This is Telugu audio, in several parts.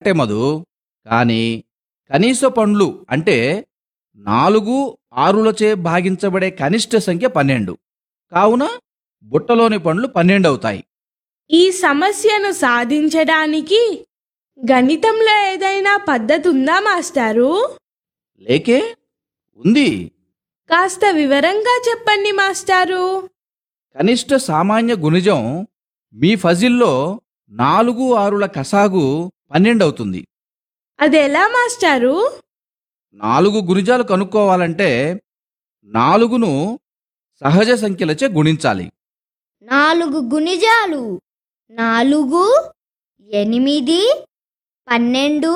కరెక్టే మధు కానీ కనీస పండ్లు అంటే నాలుగు ఆరులచే భాగించబడే కనిష్ట సంఖ్య పన్నెండు కావున బుట్టలోని పండ్లు పన్నెండు అవుతాయి ఈ సమస్యను సాధించడానికి గణితంలో ఏదైనా పద్ధతి ఉందా మాస్టారు లేకే ఉంది కాస్త వివరంగా చెప్పండి మాస్టారు కనిష్ట సామాన్య గుణిజం మీ ఫజిల్లో నాలుగు ఆరుల కసాగు పన్నెండు అవుతుంది అది ఎలా మాస్టారు నాలుగు గుణిజాలు కనుక్కోవాలంటే నాలుగును సహజ సంఖ్యలచే గుణించాలి నాలుగు గుణిజాలు నాలుగు ఎనిమిది పన్నెండు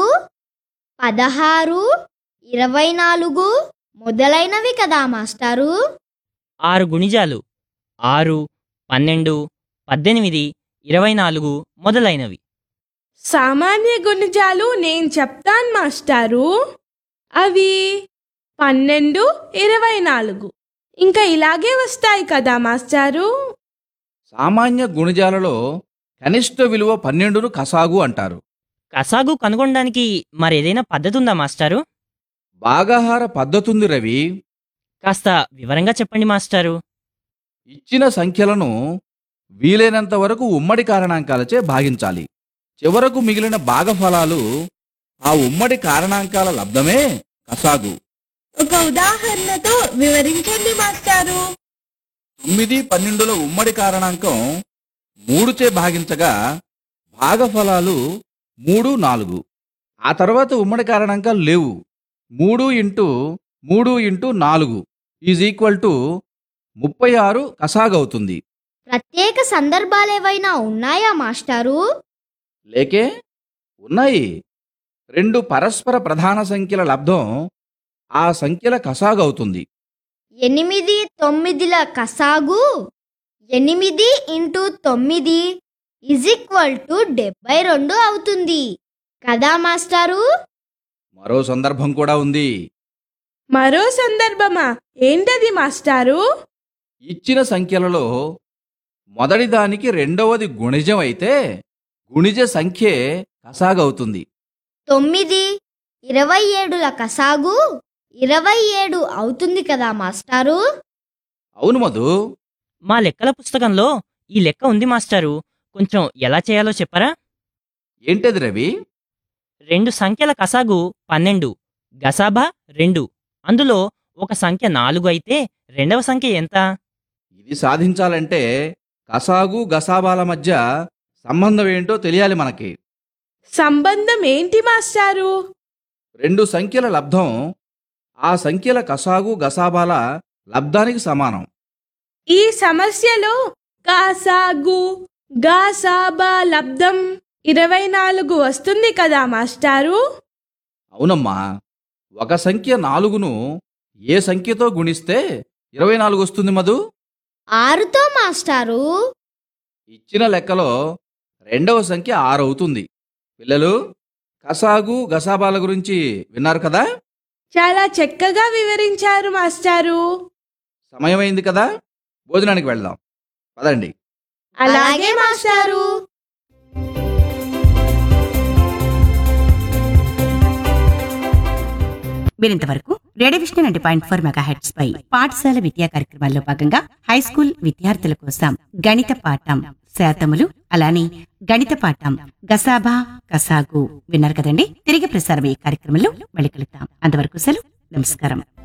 పదహారు ఇరవై నాలుగు మొదలైనవి కదా మాస్టారు ఆరు గుణిజాలు ఆరు పన్నెండు పద్దెనిమిది ఇరవై నాలుగు మొదలైనవి సామాన్య గుణిజాలు నేను చెప్తాను మాస్టారు అవి పన్నెండు ఇరవై నాలుగు ఇంకా ఇలాగే వస్తాయి కదా మాస్టారు సామాన్య గుణిజాలలో కనిష్ట విలువ పన్నెండును కసాగు అంటారు కసాగు కనుగొనడానికి మరేదైనా పద్ధతి ఉందా మాస్టారు భాగాహార పద్ధతుంది రవి కాస్త వివరంగా చెప్పండి మాస్టారు ఇచ్చిన సంఖ్యలను వీలైనంత వరకు ఉమ్మడి కారణాంకాలచే భాగించాలి చివరకు మిగిలిన భాగఫలాలు ఆ ఉమ్మడి కారణాంకాల లబ్ధమే కసాగు ఒక ఉదాహరణతో వివరించండి మాస్టారు తొమ్మిది పన్నెండుల ఉమ్మడి కారణాంకం మూడుచే భాగించగా భాగఫలాలు మూడు నాలుగు ఆ తర్వాత ఉమ్మడి కారణాంకాలు లేవు మూడు ఇంటూ మూడు ఇంటూ నాలుగు ఈజ్ ఈక్వల్ టు ముప్పై ఆరు కసాగవుతుంది ప్రత్యేక సందర్భాలేవైనా ఉన్నాయా మాస్టారు లేకే ఉన్నాయి రెండు పరస్పర ప్రధాన సంఖ్యల లబ్ధం ఆ సంఖ్యల కసాగవుతుంది ఎనిమిది తొమ్మిదిల కసాగు ఎనిమిది ఇంటూ తొమ్మిది ఇజ్ ఈక్వల్ టు డెబ్బై రెండు అవుతుంది కదా మాస్టారు మరో సందర్భం కూడా ఉంది మరో సందర్భమా ఏంటది మాస్టారు ఇచ్చిన సంఖ్యలలో మొదటి దానికి రెండవది గుణిజం అయితే గుణిజ సంఖ్యే కసాగవుతుంది తొమ్మిది ఇరవై ఏడుల కసాగు ఇరవై ఏడు అవుతుంది కదా మాస్టారు అవును మధు మా లెక్కల పుస్తకంలో ఈ లెక్క ఉంది మాస్టారు కొంచెం ఎలా చేయాలో చెప్పరా ఏంటది రవి రెండు సంఖ్యల కసాగు పన్నెండు గసాబా రెండు అందులో ఒక సంఖ్య నాలుగు అయితే రెండవ సంఖ్య ఎంత ఇది సాధించాలంటే కసాగు గసాబాల మధ్య సంబంధం ఏంటో తెలియాలి మనకి సంబంధం ఏంటి మాస్టారు రెండు సంఖ్యల లబ్ధం ఆ సంఖ్యల కసాగు గసాబాల లబ్ధానికి సమానం ఈ సమస్యలో కాసాగు గాసాబా లబ్ధం ఇరవై నాలుగు వస్తుంది కదా మాస్టారు అవునమ్మా ఒక సంఖ్య నాలుగును ఏ సంఖ్యతో గుణిస్తే ఇరవై నాలుగు వస్తుంది మధు ఆరుతో మాస్టారు ఇచ్చిన లెక్కలో రెండవ సంఖ్య ఆరు అవుతుంది పిల్లలు కసాగు గసాబాల గురించి విన్నారు కదా చాలా చక్కగా వివరించారు మాస్టారు సమయమైంది కదా భోజనానికి వెళ్దాం పదండి అలాగే మాస్టారు మీరింతవరకు radio vision ninety point four megahertz పై పాఠశాల విద్యా కార్యక్రమాల్లో భాగంగా హై స్కూల్ విద్యార్థుల కోసం గణిత పాఠం శాతములు అలానే గణిత పాఠం గసాబా కసాగు విన్నారు కదండి తిరిగి ప్రసారం ఈ కార్యక్రమంలో మళ్ళీ కలుద్దాం అంతవరకు సెలవు నమస్కారం